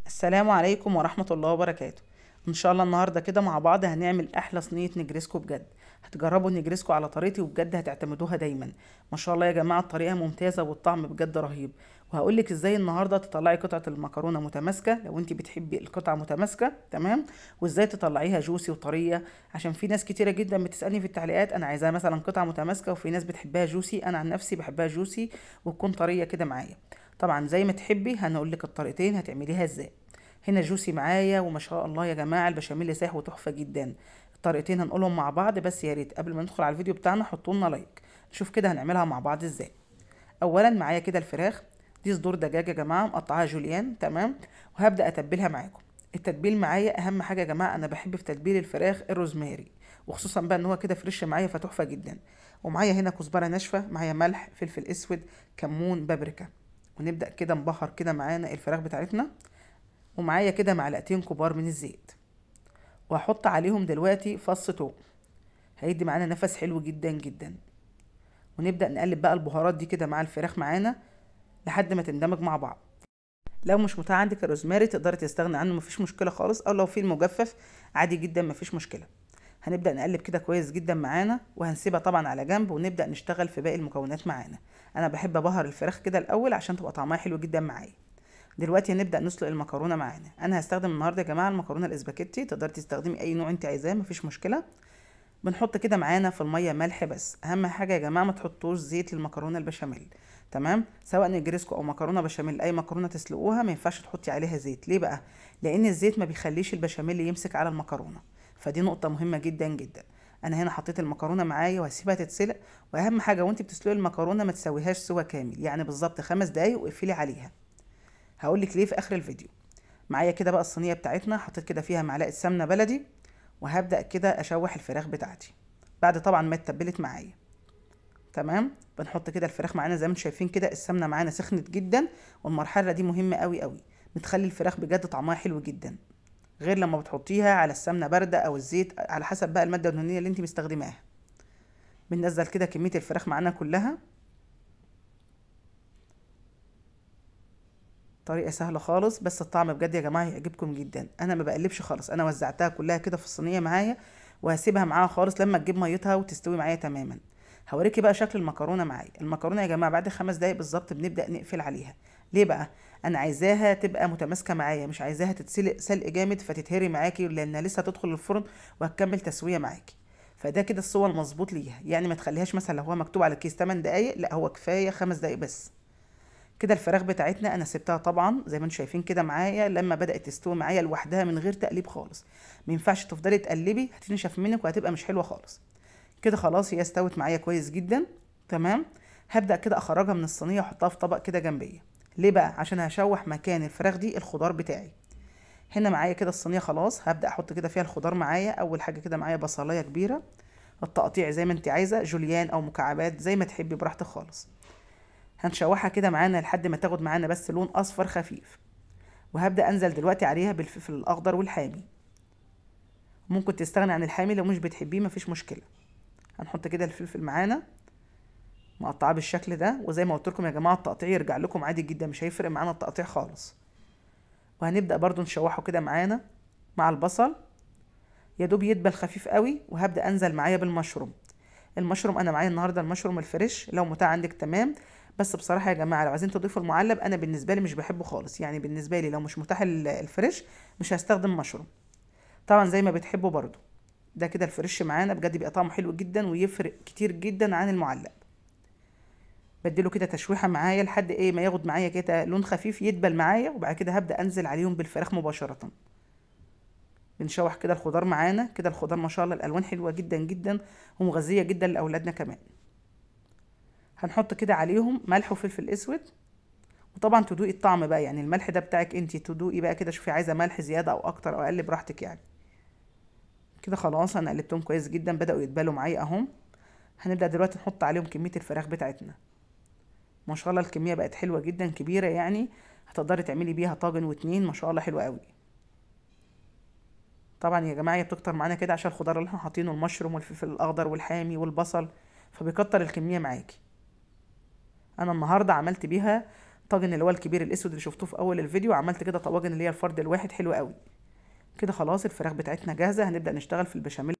السلام عليكم ورحمة الله وبركاته ان شاء الله النهاردة كده مع بعض هنعمل احلى صينية نجريسكو بجد هتجربوا النجريسكو على طريقتي وبجد هتعتمدوها دايما ما شاء الله يا جماعة الطريقة ممتازة والطعم بجد رهيب وهقولك ازاي النهاردة تطلعي قطعة المكرونة متماسكة لو انت بتحبي القطعة متماسكة تمام وازاي تطلعيها جوسي وطرية عشان في ناس كتيرة جدا بتسألني في التعليقات انا عايزاها مثلا قطعة متماسكة وفي ناس بتحبها جوسي انا عن نفسي بحبها جوسي وتكون طرية كده معايا طبعا زي ما تحبي هنقولك الطريقتين هتعمليها ازاي هنا جوسي معايا وما شاء الله يا جماعه البشاميل ساح وتحفه جدا الطريقتين هنقولهم مع بعض بس يا ريت قبل ما ندخل على الفيديو بتاعنا حطوا لنا لايك نشوف كده هنعملها مع بعض ازاي اولا معايا كده الفراخ دي صدور دجاج يا جماعه مقطعاها جوليان تمام وهبدا اتبلها معاكم التتبيل معايا اهم حاجه يا جماعه انا بحب في تتبيل الفراخ الروزماري وخصوصا بقى ان هو كده فريش معايا فتحفه جدا ومعايا هنا كزبره ناشفه معايا ملح فلفل اسود كمون بابريكا ونبدا كده نبهر كده معانا الفراخ بتاعتنا ومعايا كده معلقتين كبار من الزيت وهحط عليهم دلوقتي فص توم هيدي معانا نفس حلو جدا جدا ونبدأ نقلب بقى البهارات دي كده مع الفراخ معانا لحد ما تندمج مع بعض لو مش متاح عندك الروزماري تقدري تستغني عنه مفيش مشكلة خالص او لو في المجفف عادي جدا مفيش مشكلة هنبدأ نقلب كده كويس جدا معانا وهنسيبها طبعا على جنب ونبدأ نشتغل في باقي المكونات معانا انا بحب ابهر الفراخ كده الاول عشان تبقى طعمها حلو جدا معايا دلوقتي هنبدا نسلق المكرونه معانا انا هستخدم النهارده يا جماعه المكرونه الاسباجيتي تقدري تستخدمي اي نوع انت عايزاه مفيش مشكله بنحط كده معانا في الميه ملح بس اهم حاجه يا جماعه ما تحطوش زيت للمكرونه البشاميل تمام سواء نجريسكو او مكرونه بشاميل اي مكرونه تسلقوها ما ينفعش تحطي عليها زيت ليه بقى لان الزيت ما بيخليش البشاميل يمسك على المكرونه فدي نقطه مهمه جدا جدا انا هنا حطيت المكرونه معايا وهسيبها تتسلق واهم حاجه وانت بتسلقي المكرونه ما تسويهاش سوا كامل يعني بالظبط خمس دقايق واقفلي عليها هقول لك ليه في اخر الفيديو معايا كده بقى الصينيه بتاعتنا حطيت كده فيها معلقه سمنه بلدي وهبدا كده اشوح الفراخ بتاعتي بعد طبعا ما اتبلت معايا تمام بنحط كده الفراخ معانا زي ما انتم شايفين كده السمنه معانا سخنت جدا والمرحله دي مهمه قوي قوي بتخلي الفراخ بجد طعمها حلو جدا غير لما بتحطيها على السمنه بارده او الزيت على حسب بقى الماده الدهنيه اللي انت مستخدماها بننزل كده كميه الفراخ معانا كلها طريقه سهله خالص بس الطعم بجد يا جماعه هيعجبكم جدا انا ما بقلبش خالص انا وزعتها كلها كده في الصينيه معايا وهسيبها معاها خالص لما تجيب ميتها وتستوي معايا تماما هوريكي بقى شكل المكرونه معايا المكرونه يا جماعه بعد خمس دقايق بالظبط بنبدا نقفل عليها ليه بقى انا عايزاها تبقى متماسكه معايا مش عايزاها تتسلق سلق جامد فتتهري معاكي لانها لسه هتدخل الفرن وهتكمل تسويه معاكي فده كده السوى المظبوط ليها يعني ما تخليهاش مثلا لو هو مكتوب على الكيس 8 دقايق لا هو كفايه خمس دقايق بس كده الفراخ بتاعتنا انا سبتها طبعا زي ما انتم شايفين كده معايا لما بدات تستوي معايا لوحدها من غير تقليب خالص ما ينفعش تفضلي تقلبي هتنشف منك وهتبقى مش حلوه خالص كده خلاص هي استوت معايا كويس جدا تمام هبدا كده اخرجها من الصينيه واحطها في طبق كده جنبيه ليه بقى عشان هشوح مكان الفراخ دي الخضار بتاعي هنا معايا كده الصينيه خلاص هبدا احط كده فيها الخضار معايا اول حاجه كده معايا بصلايه كبيره التقطيع زي ما انت عايزه جوليان او مكعبات زي ما تحبي براحتك خالص هنشوحها كده معانا لحد ما تاخد معانا بس لون اصفر خفيف وهبدا انزل دلوقتي عليها بالفلفل الاخضر والحامي ممكن تستغني عن الحامي لو مش بتحبيه مفيش مشكله هنحط كده الفلفل معانا مقطعاه بالشكل ده وزي ما قلت لكم يا جماعه التقطيع يرجع لكم عادي جدا مش هيفرق معانا التقطيع خالص وهنبدا برضو نشوحه كده معانا مع البصل يا دوب يدبل خفيف قوي وهبدا انزل معايا بالمشروم المشروم انا معايا النهارده المشروم الفريش لو متاح عندك تمام بس بصراحه يا جماعه لو عايزين تضيفوا المعلب انا بالنسبه لي مش بحبه خالص يعني بالنسبه لي لو مش متاح الفريش مش هستخدم مشروم طبعا زي ما بتحبوا برضو ده كده الفريش معانا بجد بيبقى طعمه حلو جدا ويفرق كتير جدا عن المعلب بديله كده تشويحه معايا لحد ايه ما ياخد معايا كده لون خفيف يدبل معايا وبعد كده هبدا انزل عليهم بالفراخ مباشره بنشوح كده الخضار معانا كده الخضار ما شاء الله الالوان حلوه جدا جدا ومغذيه جدا لاولادنا كمان هنحط كده عليهم ملح وفلفل اسود وطبعا تدوقي الطعم بقى يعني الملح ده بتاعك انت تدوقي بقى كده شوفي عايزه ملح زياده او اكتر او اقل براحتك يعني كده خلاص انا قلبتهم كويس جدا بداوا يتبالوا معايا اهم هنبدا دلوقتي نحط عليهم كميه الفراخ بتاعتنا ما شاء الله الكميه بقت حلوه جدا كبيره يعني هتقدري تعملي بيها طاجن واتنين ما شاء الله حلوه قوي طبعا يا جماعه هي بتكتر معانا كده عشان الخضار اللي احنا حاطينه المشروم والفلفل الاخضر والحامي والبصل فبيكتر الكميه معاكي انا النهارده عملت بيها الطاجن اللي هو الكبير الاسود اللي شفتوه في اول الفيديو عملت كده طواجن اللي هي الفرد الواحد حلو قوي كده خلاص الفراخ بتاعتنا جاهزه هنبدا نشتغل في البشاميل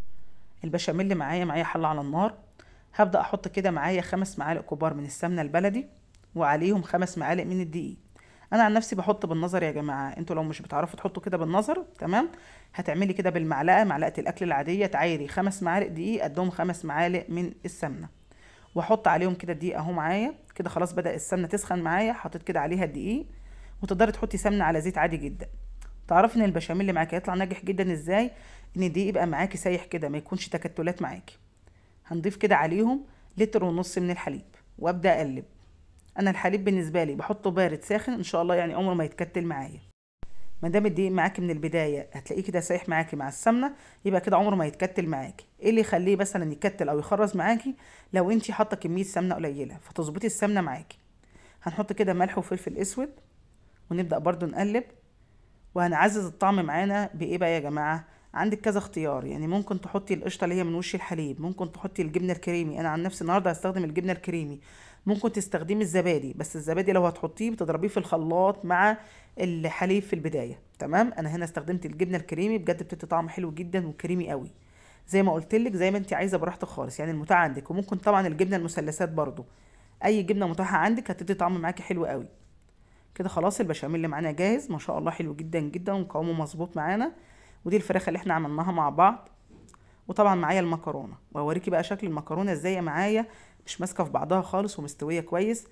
البشاميل اللي معايا معايا حله على النار هبدا احط كده معايا خمس معالق كبار من السمنه البلدي وعليهم خمس معالق من الدقيق انا عن نفسي بحط بالنظر يا جماعه انتوا لو مش بتعرفوا تحطوا كده بالنظر تمام هتعملي كده بالمعلقه معلقه الاكل العاديه تعايري خمس معالق دقيق قدهم خمس معالق من السمنه واحط عليهم كده الدقيق اهو معايا كده خلاص بدا السمنه تسخن معايا حطيت كده عليها الدقيق وتقدري تحطي سمنه على زيت عادي جدا تعرفي ان البشاميل اللي معاكي هيطلع ناجح جدا ازاي ان الدقيق يبقى معاكي سايح كده ما يكونش تكتلات معاكي هنضيف كده عليهم لتر ونص من الحليب وابدا اقلب انا الحليب بالنسبه لي بحطه بارد ساخن ان شاء الله يعني عمره ما يتكتل معايا ما دام الدقيق معاكي من البدايه هتلاقيه كده سايح معاكي مع السمنه يبقى كده عمره ما يتكتل معاكي ايه اللي يخليه مثلا يكتل او يخرز معاكي لو انت حاطه كميه سمنه قليله فتظبطي السمنه معاكي هنحط كده ملح وفلفل اسود ونبدا برضو نقلب وهنعزز الطعم معانا بايه بقى يا جماعه عندك كذا اختيار يعني ممكن تحطي القشطه اللي هي من وش الحليب ممكن تحطي الجبنه الكريمي انا عن نفسي النهارده هستخدم الجبنه الكريمي ممكن تستخدمي الزبادي بس الزبادي لو هتحطيه بتضربيه في الخلاط مع الحليب في البدايه تمام انا هنا استخدمت الجبنه الكريمي بجد بتدي طعم حلو جدا وكريمي قوي زي ما قلت لك زي ما انت عايزه براحتك خالص يعني المتاح عندك وممكن طبعا الجبنه المثلثات برضو اي جبنه متاحه عندك هتدي طعم معاكي حلو قوي كده خلاص البشاميل اللي معانا جاهز ما شاء الله حلو جدا جدا وقوامه مظبوط معانا ودي الفراخ اللي احنا عملناها مع بعض وطبعا معايا المكرونه وهوريكي بقى شكل المكرونه ازاي معايا مش ماسكه في بعضها خالص ومستويه كويس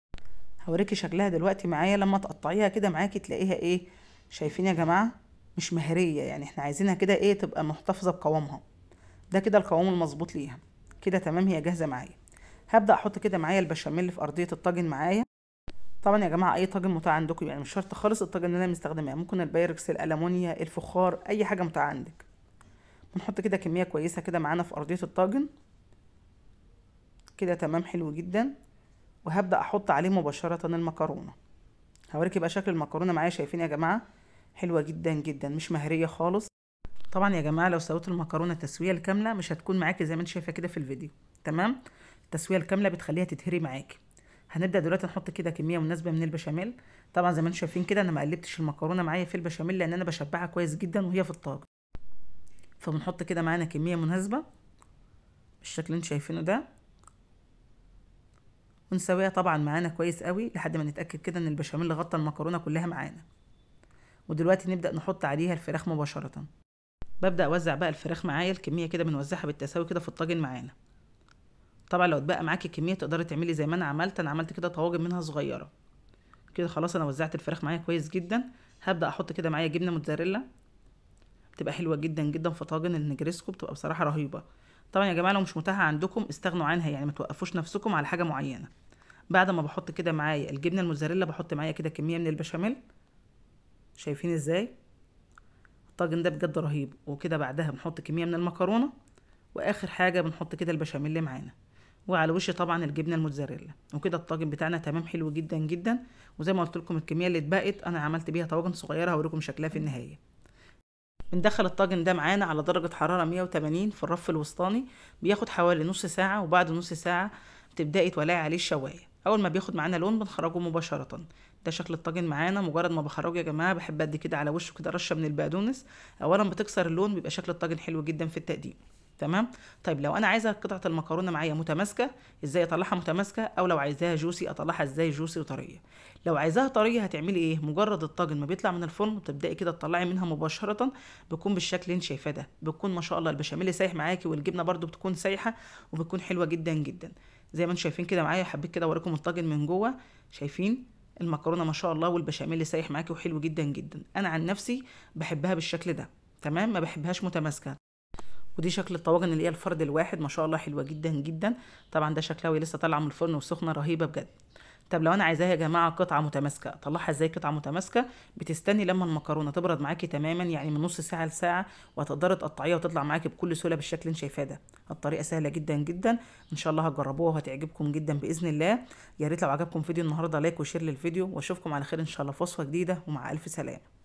هوريكي شكلها دلوقتي معايا لما تقطعيها كده معاكي تلاقيها ايه شايفين يا جماعه مش مهريه يعني احنا عايزينها كده ايه تبقى محتفظه بقوامها ده كده القوام المظبوط ليها كده تمام هي جاهزه معايا هبدا احط كده معايا البشاميل في ارضيه الطاجن معايا طبعا يا جماعه اي طاجن متاح عندكم يعني مش شرط خالص الطاجن اللي انا مستخدماه ممكن البايركس الالمونيا الفخار اي حاجه متاح عندك بنحط كده كميه كويسه كده معانا في ارضيه الطاجن كده تمام حلو جدا وهبدا احط عليه مباشره المكرونه هوريكي بقى شكل المكرونه معايا شايفين يا جماعه حلوه جدا جدا مش مهريه خالص طبعا يا جماعه لو سويت المكرونه التسويه الكامله مش هتكون معاكي زي ما انت شايفه كده في الفيديو تمام التسويه الكامله بتخليها تتهري معاكي هنبدا دلوقتي نحط كده كميه مناسبه من البشاميل طبعا زي ما انتم شايفين كده انا ما قلبتش المكرونه معايا في البشاميل لان انا بشبعها كويس جدا وهي في الطاجن فبنحط كده معانا كميه مناسبه بالشكل اللي انتم شايفينه ده ونسويها طبعا معانا كويس قوي لحد ما نتاكد كده ان البشاميل غطى المكرونه كلها معانا ودلوقتي نبدا نحط عليها الفراخ مباشره ببدا اوزع بقى الفراخ معايا الكميه كده بنوزعها بالتساوي كده في الطاجن معانا طبعا لو اتبقى معاكي كميه تقدري تعملي زي ما انا عملت انا عملت كده طواجن منها صغيره كده خلاص انا وزعت الفراخ معايا كويس جدا هبدا احط كده معايا جبنه موتزاريلا بتبقى حلوه جدا جدا في طاجن النجريسكو بتبقى بصراحه رهيبه طبعا يا جماعه لو مش متاحه عندكم استغنوا عنها يعني ما توقفوش نفسكم على حاجه معينه بعد ما بحط كده معايا الجبنه الموتزاريلا بحط معايا كده كميه من البشاميل شايفين ازاي الطاجن ده بجد رهيب وكده بعدها بنحط كميه من المكرونه واخر حاجه بنحط كده البشاميل معانا وعلى وش طبعا الجبنه الموتزاريلا وكده الطاجن بتاعنا تمام حلو جدا جدا وزي ما قلت لكم الكميه اللي اتبقت انا عملت بيها طواجن صغيره هوريكم شكلها في النهايه بندخل الطاجن ده معانا على درجة حرارة 180 في الرف الوسطاني بياخد حوالي نص ساعة وبعد نص ساعة بتبدأي تولعي عليه الشواية أول ما بياخد معانا لون بنخرجه مباشرة ده شكل الطاجن معانا مجرد ما بخرجه يا جماعة بحب أدي كده على وشه كده رشة من البقدونس أولا بتكسر اللون بيبقى شكل الطاجن حلو جدا في التقديم تمام طيب لو انا عايزه قطعه المكرونه معايا متماسكه ازاي اطلعها متماسكه او لو عايزاها جوسي اطلعها ازاي جوسي وطريه لو عايزاها طريه هتعملي ايه مجرد الطاجن ما بيطلع من الفرن بتبداي كده تطلعي منها مباشره بيكون بالشكل اللي انت شايفاه ده بتكون ما شاء الله البشاميل سايح معاكي والجبنه برده بتكون سايحه وبتكون حلوه جدا جدا زي ما انتم شايفين كده معايا حبيت كده اوريكم الطاجن من جوه شايفين المكرونه ما شاء الله والبشاميل سايح معاكي وحلو جدا جدا انا عن نفسي بحبها بالشكل ده تمام ما بحبهاش متماسكه ودي شكل الطواجن اللي هي الفرد الواحد ما شاء الله حلوه جدا جدا طبعا ده شكلها وهي لسه طالعه من الفرن وسخنه رهيبه بجد طب لو انا عايزاها يا جماعه قطعه متماسكه اطلعها ازاي قطعه متماسكه بتستني لما المكرونه تبرد معاكي تماما يعني من نص ساعه لساعه وهتقدري تقطعيها وتطلع معاكي بكل سهوله بالشكل اللي انت شايفاه ده الطريقه سهله جدا جدا ان شاء الله هتجربوها وهتعجبكم جدا باذن الله يا ريت لو عجبكم فيديو النهارده لايك وشير للفيديو واشوفكم على خير ان شاء الله في وصفه جديده ومع الف سلامه